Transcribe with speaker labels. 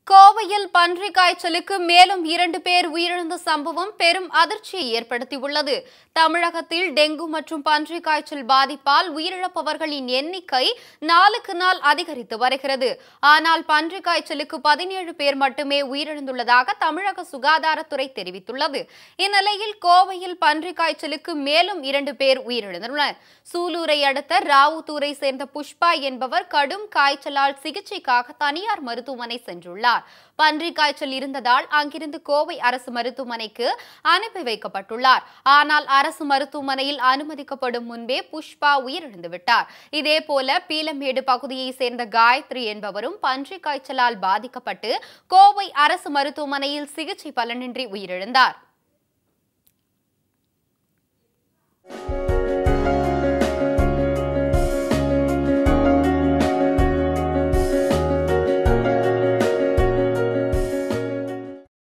Speaker 1: கோவையில் பன்றி காய்ச்சலுக்கு மேலும் இரண்டு பேர் உயிரிழந்த சம்பவம் பெரும் அதிர்ச்சியை ஏற்படுத்தியுள்ளது தமிழகத்தில் டெங்கு மற்றும் பன்றி காய்ச்சல் பாதிப்பால் உயிரிழப்பவர்களின் எண்ணிக்கை நாளுக்கு நாள் அதிகரித்து வருகிறது ஆனால் பன்றி காய்ச்சலுக்கு பதினேழு பேர் மட்டுமே உயிரிழந்துள்ளதாக தமிழக சுகாதாரத்துறை தெரிவித்துள்ளது இந்நிலையில் கோவையில் பன்றி காய்ச்சலுக்கு மேலும் இரண்டு பேர் உயிரிழந்துள்ளனர் சூலூரை அடுத்த ராவுத்தூரை சேர்ந்த புஷ்பா என்பவர் கடும் காய்ச்சலால் சிகிச்சைக்காக தனியார் மருத்துவமனை சென்றுள்ளார் பன்றி காய்ச்சல் இருந்ததால் அங்கிருந்து கோவை அரசு மருத்துவமனைக்கு அனுப்பி வைக்கப்பட்டுள்ளார் ஆனால் அரசு மருத்துவமனையில் அனுமதிக்கப்படும் முன்பே புஷ்பா உயிரிழந்து விட்டார் இதேபோல பீலமேடு பகுதியை சேர்ந்த காயத்ரி என்பவரும் பன்றி காய்ச்சலால் பாதிக்கப்பட்டு கோவை அரசு மருத்துவமனையில் சிகிச்சை பலனின்றி உயிரிழந்தார்